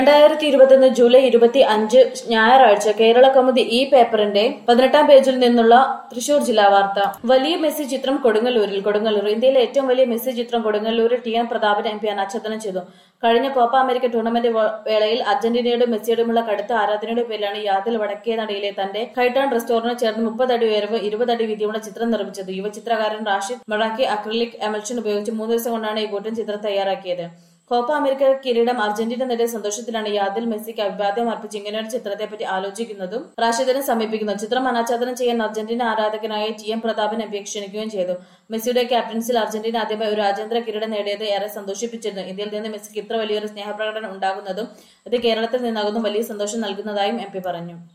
രണ്ടായിരത്തി ഇരുപത്തിയൊന്ന് ജൂലൈ ഇരുപത്തി അഞ്ച് ഞായറാഴ്ച കേരള കൗമുദി ഈ പേപ്പറിന്റെ പതിനെട്ടാം പേജിൽ നിന്നുള്ള തൃശൂർ ജില്ലാ വാർത്ത വലിയ മെസ്സി ചിത്രം കൊടുങ്ങല്ലൂരിൽ കൊടുങ്ങല്ലൂർ ഇന്ത്യയിലെ ഏറ്റവും വലിയ മെസ്സി ചിത്രം കൊടുങ്ങല്ലൂരിൽ T M Prathapan M P അനാച്ഛാദനം ചെയ്തു കഴിഞ്ഞ കോപ്പ അമേരിക്ക ടൂർണമെന്റ് വ- വേളയിൽ അർജന്റീനയുടെ മെസ്സിയുടെയുമുള്ള കടുത്ത ആരാധനയുടെ പേരിലാണ് യാതിൽ വടക്കേ നടയിലെ തന്റെ കൈട്ടാൺ റെസ്റ്റോറന്റ് ചേർന്ന് മുപ്പത് അടി ഉയരവ് ഇരുപത് അടി വീതിയുള്ള ചിത്രം നിർമ്മിച്ചത് യുവചിത്രകാരൻ റാഷിദ് മൊറാക്കി അക്രിലിക് എമൽഷൻ ഉപയോഗിച്ച് മൂന്ന് ദിവസം കൊണ്ടാണ് ഈ കൂട്ടൻ ചിത്രം തയ്യാറാക്കിയത് കോപ്പ അമേരിക്ക കിരീടം അർജന്റീന നേടിയ സന്തോഷത്തിലാണ് യാദിൽ മെസ്സിക്ക് അഭിവാദ്യം അർപ്പിച്ച് ഇങ്ങനെയൊരു ചിത്രത്തെ പറ്റി ആലോചിക്കുന്നതും റാഷിദിനെ സമീപിക്കുന്നു ചിത്രം അനാച്ഛാദനം ചെയ്യാൻ അർജന്റീന ആരാധകനായ ടി എം പ്രതാപൻ എം ക്ഷണിക്കുകയും ചെയ്തു മെസ്സിയുടെ ക്യാപ്റ്റൻസിൽ അർജന്റീന ആദ്യമായി ഒരു രാജ്യാന്തര കിരീടം നേടിയത് ഏറെ സന്തോഷിപ്പിച്ചിരുന്നു ഇന്ത്യയിൽ നിന്ന് മെസ്സിക്ക് ഇത്ര വലിയൊരു സ്നേഹപ്രകടനം ഉണ്ടാകുന്നതും ഇത് കേരളത്തിൽ നിന്നാകുന്നു വലിയ സന്തോഷം നൽകുന്നതായും എം പി പറഞ്ഞു